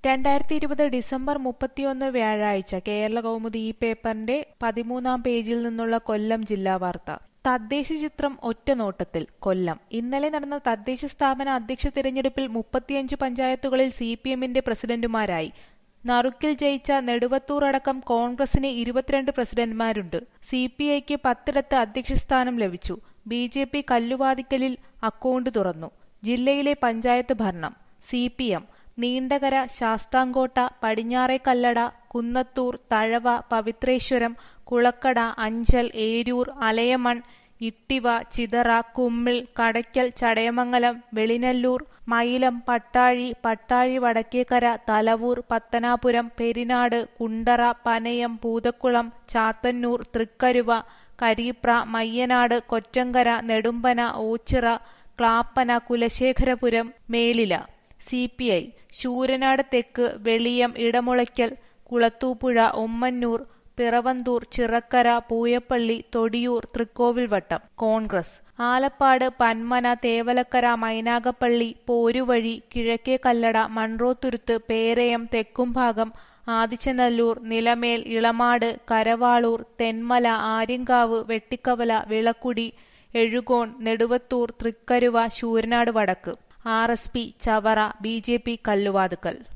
രണ്ടായിരത്തി ഇരുപത് ഡിസംബർ മുപ്പത്തിയൊന്ന് വ്യാഴാഴ്ച കേരള കൗമുദി ഈ പേപ്പറിന്റെ പതിമൂന്നാം പേജിൽ നിന്നുള്ള കൊല്ലം ജില്ലാ വാർത്ത തദ്ദേശ ചിത്രം ഒറ്റനോട്ടത്തിൽ കൊല്ലം ഇന്നലെ നടന്ന തദ്ദേശ സ്ഥാപന അധ്യക്ഷ തിരഞ്ഞെടുപ്പിൽ മുപ്പത്തിയഞ്ച് പഞ്ചായത്തുകളിൽ സി പി എമ്മിന്റെ പ്രസിഡന്റുമാരായി നറുക്കിൽ ജയിച്ച നെടുവത്തൂർ അടക്കം കോൺഗ്രസിന് ഇരുപത്തിരണ്ട് പ്രസിഡന്റുമാരുണ്ട് സി പി ഐക്ക് പത്തിടത്ത് അധ്യക്ഷസ്ഥാനം ലഭിച്ചു ബി ജെ പി കല്ലുവാതിക്കലിൽ അക്കൗണ്ട് തുറന്നു ജില്ലയിലെ പഞ്ചായത്ത് ഭരണം C P M Neendakara Sasthamkotta Padinjarekallada Kunnathur Thazhava Pavithreswaram Kulakkada Anchal Eroor Alayamon Ittiva Chithara Kummil Kadakkal Chadayamangalam Velinalloor Mylam Pattazhi Pattazhi Vadakkekara Thalavoor Pathanapuram Perinad Kundara Panayam Poothakulam Chathannoor Thrikkaruva Kareepra Mayyanad Kottamkara Nedumbana Oachira Clappana Kulasekharapuram Melila C P I Sooranad തെക്ക് വെളിയം ഇടമുളയ്ക്കൽ കുളത്തൂപ്പുഴ ഉമ്മന്നൂർ പിറവന്തൂർ ചിറക്കര പൂയപ്പള്ളി തൊടിയൂർ തൃക്കോവിൽവട്ടം കോൺഗ്രസ് ആലപ്പാട് പന്മന തേവലക്കര മൈനാഗപ്പള്ളി പോരുവഴി കിഴക്കേ കല്ലട മൺറോത്തുരുത്ത് പേരയം തെക്കുംഭാഗം ആദിച്ചനല്ലൂർ നിലമേൽ ഇളമാട് കരവാളൂർ തെന്മല ആര്യങ്കാവ് വെട്ടിക്കവല വിളക്കുടി എഴുകോൺ നെടുവത്തൂർ തൃക്കരുവ ശൂരനാട് വടക്ക് R S P Chavara B J P Kalluvathukkal